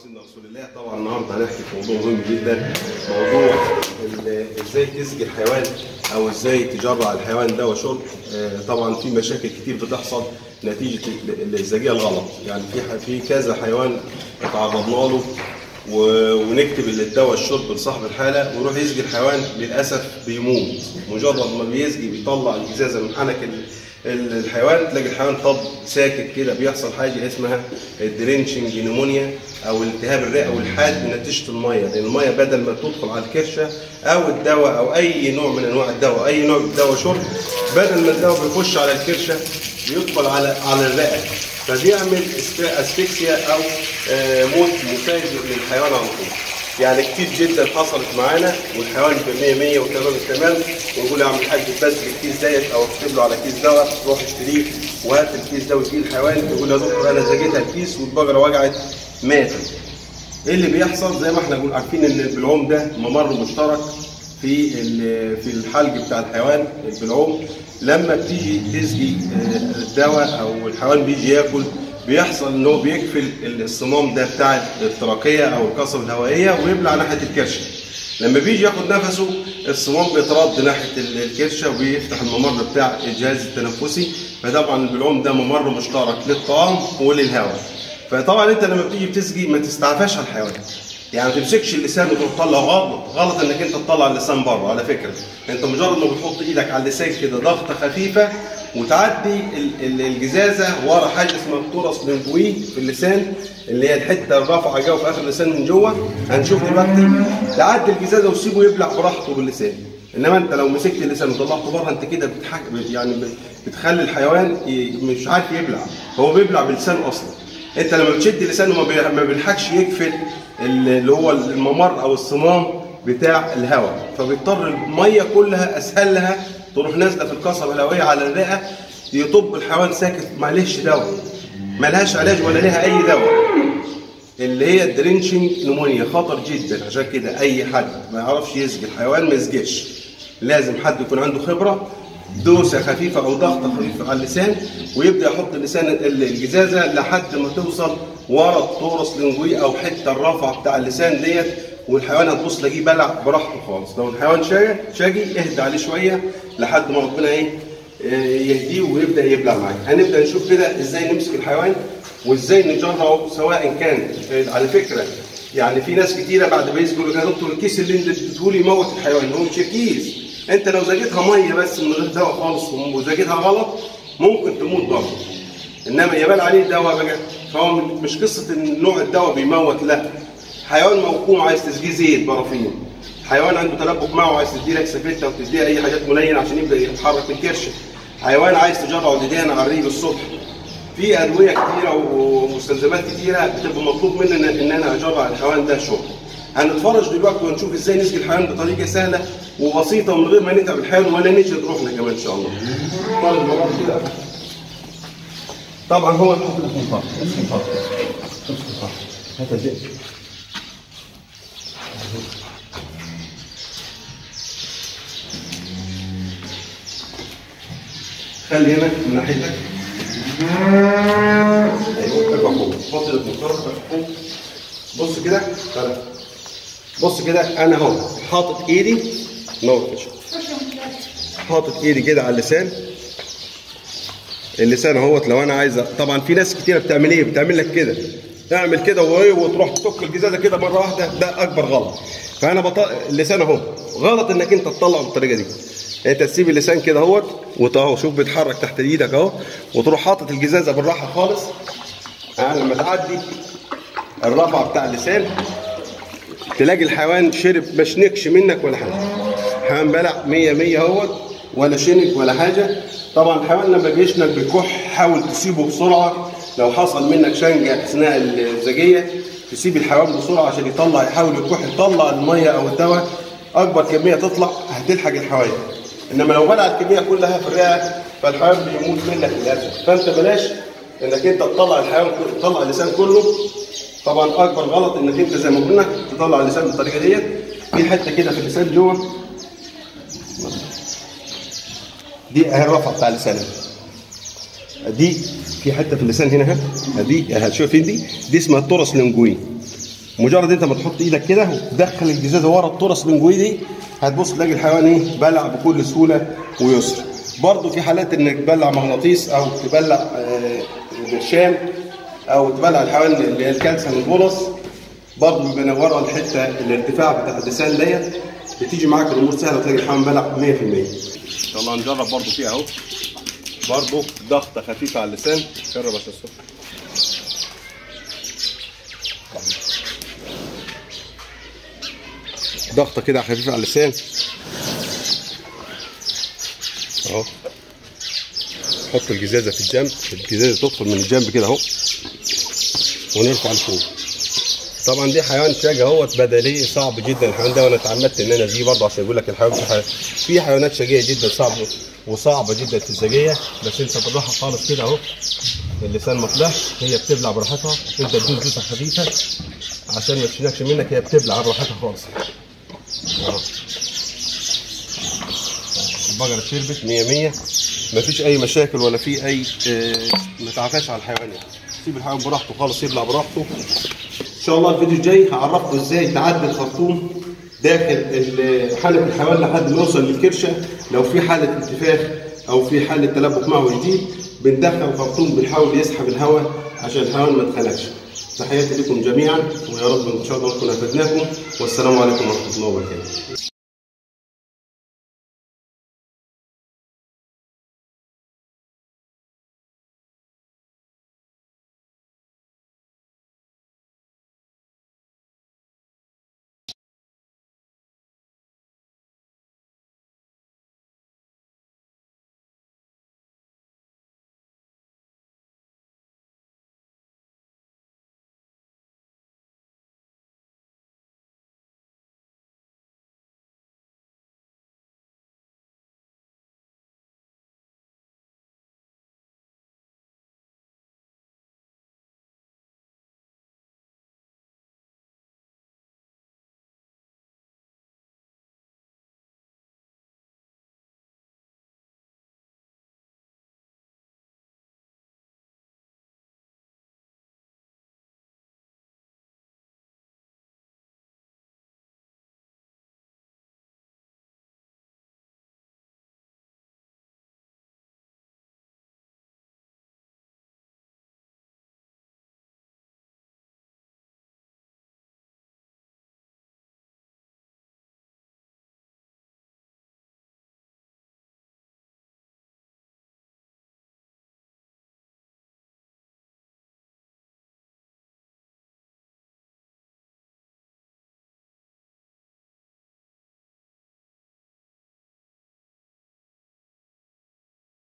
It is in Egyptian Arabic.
سيدنا رسول الله طبعا النهارده هنحكي في موضوع مهم جدا موضوع ال- ازاي تسقي الحيوان او ازاي تجرع الحيوان ده وشرب آه، طبعا في مشاكل كتير بتحصل نتيجه ال- الزجاجه الغلط يعني في ح- في كذا حيوان اتعرضنا له و- ونكتب الدواء الشرب لصاحب الحاله ويروح يسقي الحيوان للاسف بيموت مجرد ما بيسقي بيطلع الازازه من حنك ال- ال- الحيوان تلاقي الحيوان طب ساكت كده بيحصل حاجه اسمها الدرينشنج نيمونيا او التهاب الرئه والحاد بنتيجه الميه لان الميه بدل ما تدخل على الكرشه او الدواء او اي نوع من انواع الدواء اي نوع دواء شرب بدل ما الدواء بيخش على الكرشه بيدخل على على الرئه فبيعمل اسف- اسفكسيا او آه، موت مفاجئ للحيوان على طول يعني كتير جدا حصلت معانا والحيوان ب 100 100 وتمام التمام ونقول يا عم الحاج بس الكيس ديت او اكتب له على كيس دواء روح اشتريه وهات الكيس ده وتجي الحيوان يقول يا دكتور انا زجيتها الكيس والبقره وجعت ماتت. ايه اللي بيحصل زي ما احنا بنقول عارفين ان البلعوم ده ممر مشترك في ال- في الحلق بتاع الحيوان البلعوم لما بتيجي تسقي آه، الدواء او الحيوان بيجي ياكل بيحصل ان هو بيقفل الصمام ده بتاع التراقيه او القصبه الهوائيه ويبلع ناحيه الكرشه لما بيجي ياخد نفسه الصمام بيترد ناحيه ال- الكرشه وبيفتح الممر بتاع الجهاز التنفسي فطبعا البلعوم ده ممر مشترك للطعام وللهواء فطبعا انت لما بتيجي بتسقي ما تستعفاش على الحيوان يعني ما تمسكش اللسان وتروح تطلع غلط غلط انك انت تطلع اللسان بره على فكره انت مجرد ما بتحط ايدك على اللسان كده ضغطه خفيفه وتعدي ال- ال- الجزازه ورا حاجه اسمها التورس لينجوي في اللسان اللي هي الحته الرافعه جوه في اخر اللسان من جوه هنشوف دلوقتي تعدي الجزازه وسيبه يبلع براحته باللسان انما انت لو مسكت اللسان وطلعته بره انت كده بتحك... يعني بتخلي الحيوان ي- مش عارف يبلع هو بيبلع بلسانه اصلا انت لما بتشد لسانه ما بي- ما بيلحقش يقفل اللي هو الممر او الصمام بتاع الهواء فبيضطر الميه كلها اسهل لها تروح نازله في القصبه الهوائيه على الرئه يطب الحيوان ساكت معلش دواء ملهاش علاج ولا لها اي دواء اللي هي الدرينشنج نمونيا خطر جدا عشان كده اي حد ما يعرفش يسقي الحيوان ما يسقيش لازم حد يكون عنده خبره دوسه خفيفه او ضغطه خفيفه على اللسان ويبدا يحط اللسان ال- الجزازه لحد ما توصل ورا التورس لينجوي او حته الرفع بتاع اللسان ديت والحيوان هتبص تلاقيه بلع براحته خالص لو الحيوان شاجي شاجي اهدى عليه شويه لحد ما ربنا ايه يهديه ويبدا يبلع معاك هنبدا نشوف كده ازاي نمسك الحيوان وازاي نجرعه سواء كان على فكره يعني في ناس كتيره بعد ما يسجوا يا دكتور الكيس اللي انت اديته لي يموت الحيوان هو مش الكيس انت لو زجيتها ميه بس من غير دواء خالص وزجيتها غلط ممكن تموت برضه انما يبان عليه دواء بقى فهو مش قصه ان نوع الدواء بيموت لا حيوان موقوم عايز تسقيه زيت بارافين حيوان عنده تلبك معه عايز تديه لك سفته وتديه اي حاجات ملينه عشان يبدا يتحرك الكرشه حيوان عايز تجرعه ديدان على الريق الصبح في ادويه كتيره ومستلزمات كتيره بتبقى مطلوب مننا ان انا اجرع الحيوان ده شرب هنتفرج دلوقتي ونشوف ازاي نسقي الحيوان بطريقه سهله وبسيطه ومن غير ما نتعب الحيوان ولا نجهد روحنا كمان ان شاء الله نتفرج مع بعض كده طبعا هو نحط لك مطار هات الزيت خلي هنا من ناحيتك ايوه ارفع فوق حط المطار ارفع فوق بص كده تعالى بص كده انا اهو حاطط ايدي نور كده حاطط ايدي كده على اللسان اللسان اهوت لو انا عايزه طبعا في ناس كتيره بتعمل ايه بتعمل لك كده اعمل كده وايه وتروح تفك الجزازه كده مره واحده ده اكبر غلط فانا بط... اللسان اهو غلط انك انت تطلعه بالطريقه دي انت تسيب اللسان كده اهوت وتاهو شوف بيتحرك تحت ايدك اهو وتروح حاطط الجزازه بالراحه خالص ها لما تعدي الرفع بتاع اللسان تلاقي الحيوان شرب ما شنكش منك ولا حاجه حيوان بلع 100 100 اهوت ولا شنك ولا حاجه طبعا الحيوان لما بيشنك بيكح حاول تسيبه بسرعه لو حصل منك شنجه اثناء الزجيه تسيب الحيوان بسرعه عشان يطلع يحاول يكح يطلع الميه او الدواء اكبر كميه تطلع هتلحق الحيوان انما لو بلع الكميه كلها في الرئه فالحيوان بيموت منك للاسف فانت بلاش انك انت تطلع الحيوان تطلع اللسان كله طبعا اكبر غلط انك انت زي ما قلنا تطلع اللسان بالطريقه ديت في حته كده في اللسان جوه دي اهي الرفعه بتاع اللسان دي في حته في اللسان هنا ها دي هتشوف فين دي دي اسمها التورس لينجوي مجرد انت ما تحط ايدك كده وتدخل الجزازه ورا الطرس من جوه دي هتبص تلاقي الحيوان ايه بلع بكل سهوله ويسر برضه في حالات انك تبلع مغناطيس او تبلع آه، برشام او تبلع الحيوان اللي هي الكالسيوم البولس برضه بيبقى نورة الحته الارتفاع بتاع اللسان ديت بتيجي معاك الامور سهله وتلاقي الحيوان بلع 100% ان شاء الله هنجرب برضه فيها اهو برضه ضغطه خفيفه على اللسان جرب يا استاذ صبحي. ضغطه كده خفيفه على اللسان اهو حط الجزازه في الجنب الجزازه تدخل من الجنب كده اهو ونرفع لفوق طبعا دي حيوان شاجة اهوت بدلي صعب جدا الحيوان ده وانا اتعمدت ان انا ازيه برضه عشان يقول لك الحيوان في حيوان في حيوانات شاجيه جدا صعبه وصعبه جدا في الزجيه بس انت بالراحه خالص كده اهو اللسان ما طلعش هي بتبلع براحتها انت تدوس دوسه خفيفه عشان ما تشيلكش منك هي بتبلع براحتها خالص اهو البقرة شربت 100 100 مفيش أي مشاكل ولا في أي آه، ما تعافاش على الحيوان يعني سيب الحيوان براحته خالص يبلع براحته إن شاء الله الفيديو الجاي هعرفكم إزاي تعدي الخرطوم داخل ال- حالة الحيوان لحد ما يوصل للكرشة لو في حالة انتفاخ أو في حالة تلبك معوي جديد بندخل الخرطوم بنحاول يسحب الهواء عشان الحيوان ما يتخنقش تحياتي لكم جميعا ويا رب ان شاء الله نكون افدناكم والسلام عليكم ورحمه الله وبركاته